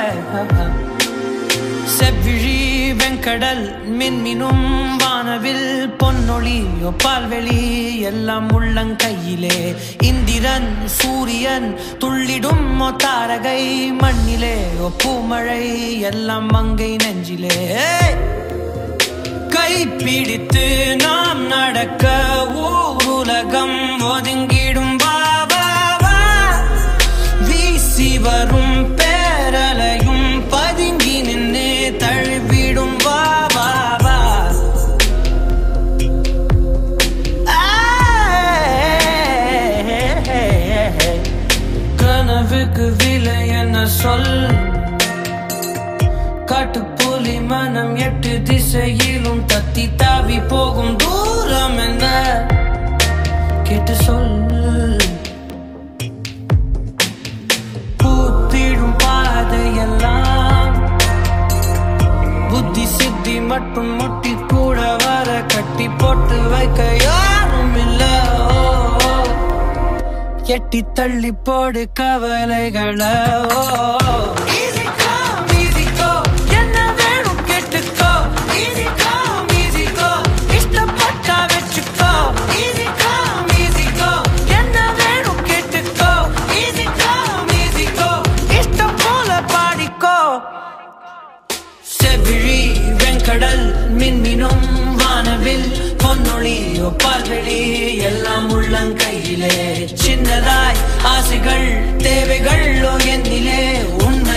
செவ்விழி வெங்கடல் மின்மினும் வானவில் பொன்னொளி பால்வெளி எல்லாம் உள்ளங்கையிலே இந்திரன் சூரியன் துள்ளிடும் ஓ தாரகை மண்ணிலே ஓ பூமழை எல்லாம் மங்கை நெஞ்சிலே கை பிடித்து நாம் நடக்க ஊருலகம் ஒதுங்கிடும் வா, வா, வா. வீசி வரும் பேரலையும் பதுங்கி நின்று தழுவிடும் வா வா வா கனவுக்கு விலை என்ன சொல் காட்டுப்புலி மனம் எட்டு திசையிலும் தத்தி தாவி போகும் தூரம் என்ன கேட்டு சொல் பூத்திடும் பாதையெல்லாம் புத்தி சித்தி மட்டும் முட்டி கூட வர கட்டி போட்டு வைக்க யாரும் இல்ல ஓ, ஓ. எட்டி தள்ளி போடு கவலைகளை ஓ, ஓ. Easy come, easy go. என்ன வேணும் கேட்டுக்கோ. Easy come, easy go. இஷ்டப்பட்டா வச்சுக்கோ. Easy come, easy go. என்ன வேணும் கேட்டுக்கோ. Easy come, easy go. இஷ்டம் போல பாடிக்கோ செவிழி வெங்கடல் மின்மினும் வானவில் பொன்னொழி பால்வெளி எல்லாம் உள்ளங்கையிலே சின்னதாய் ஆசைகள் தேவைகள் என்னிலே உன்